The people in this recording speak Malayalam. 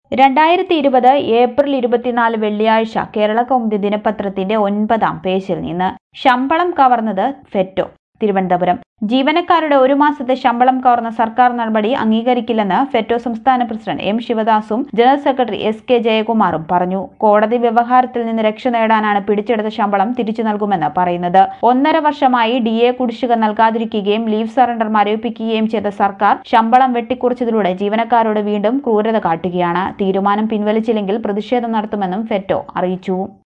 രണ്ടായിരത്തി ഇരുപത് ഏപ്രിൽ ഇരുപത്തിനാല് വെള്ളിയാഴ്ച കേരള കൗമുദി ദിനപത്രത്തിന്റെ ഒൻപതാം പേജിൽ നിന്ന് ശമ്പളം കവർന്നത് ഫെറ്റോ തിരുവനന്തപുരം ജീവനക്കാരുടെ ഒരു മാസത്തെ ശമ്പളം കവർന്ന സർക്കാർ നടപടി അംഗീകരിക്കില്ലെന്ന് ഫെറ്റോ സംസ്ഥാന പ്രസിഡന്റ് എം ശിവദാസും ജനറൽ സെക്രട്ടറി എസ് കെ ജയകുമാറും പറഞ്ഞു കോടതി വ്യവഹാരത്തിൽ നിന്ന് രക്ഷ നേടാനാണ് പിടിച്ചെടുത്ത ശമ്പളം തിരിച്ചു നൽകുമെന്ന് പറയുന്നത് ഒന്നര വർഷമായി ഡി എ കുടിശ്ശിക നൽകാതിരിക്കുകയും ലീവ് സറണ്ടർ മരവിപ്പിക്കുകയും ചെയ്ത സർക്കാർ ശമ്പളം വെട്ടിക്കുറച്ചതിലൂടെ ജീവനക്കാരോട് വീണ്ടും ക്രൂരത കാട്ടുകയാണ് തീരുമാനം പിൻവലിച്ചില്ലെങ്കിൽ പ്രതിഷേധം നടത്തുമെന്നും ഫെറ്റോ അറിയിച്ചു